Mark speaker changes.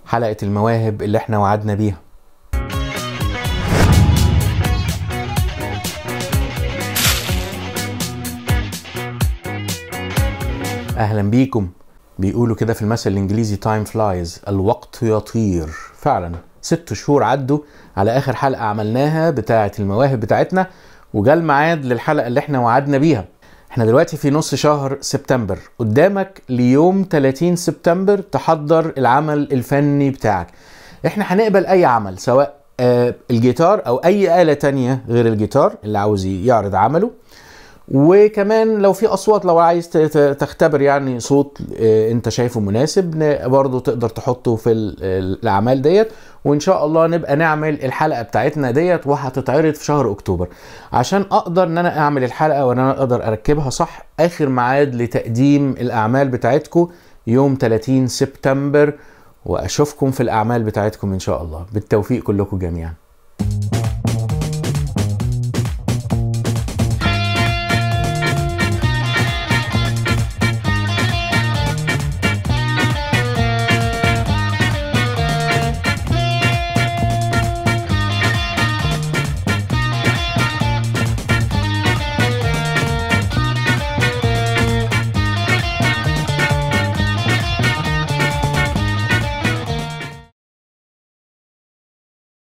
Speaker 1: حلقة المواهب اللي احنا وعدنا بيها اهلا بيكم بيقولوا كده في المثل الانجليزي تايم فلايز الوقت يطير فعلا ست شهور عدوا على اخر حلقه عملناها بتاعه المواهب بتاعتنا وجا الميعاد للحلقه اللي احنا وعدنا بيها احنا دلوقتي في نص شهر سبتمبر قدامك ليوم 30 سبتمبر تحضر العمل الفني بتاعك احنا هنقبل اي عمل سواء آه الجيتار او اي آلة تانية غير الجيتار اللي عاوز يعرض عمله وكمان لو في اصوات لو عايز ت- ت- تختبر يعني صوت آه، انت شايفه مناسب ن- برضه تقدر تحطه في ال- ال- الاعمال ديت وان شاء الله نبقى نعمل الحلقه بتاعتنا ديت وهتتعرض في شهر اكتوبر عشان اقدر ان انا اعمل الحلقه وان انا اقدر اركبها صح اخر ميعاد لتقديم الاعمال بتاعتكم يوم 30 سبتمبر واشوفكم في الاعمال بتاعتكم ان شاء الله بالتوفيق كلكم جميعا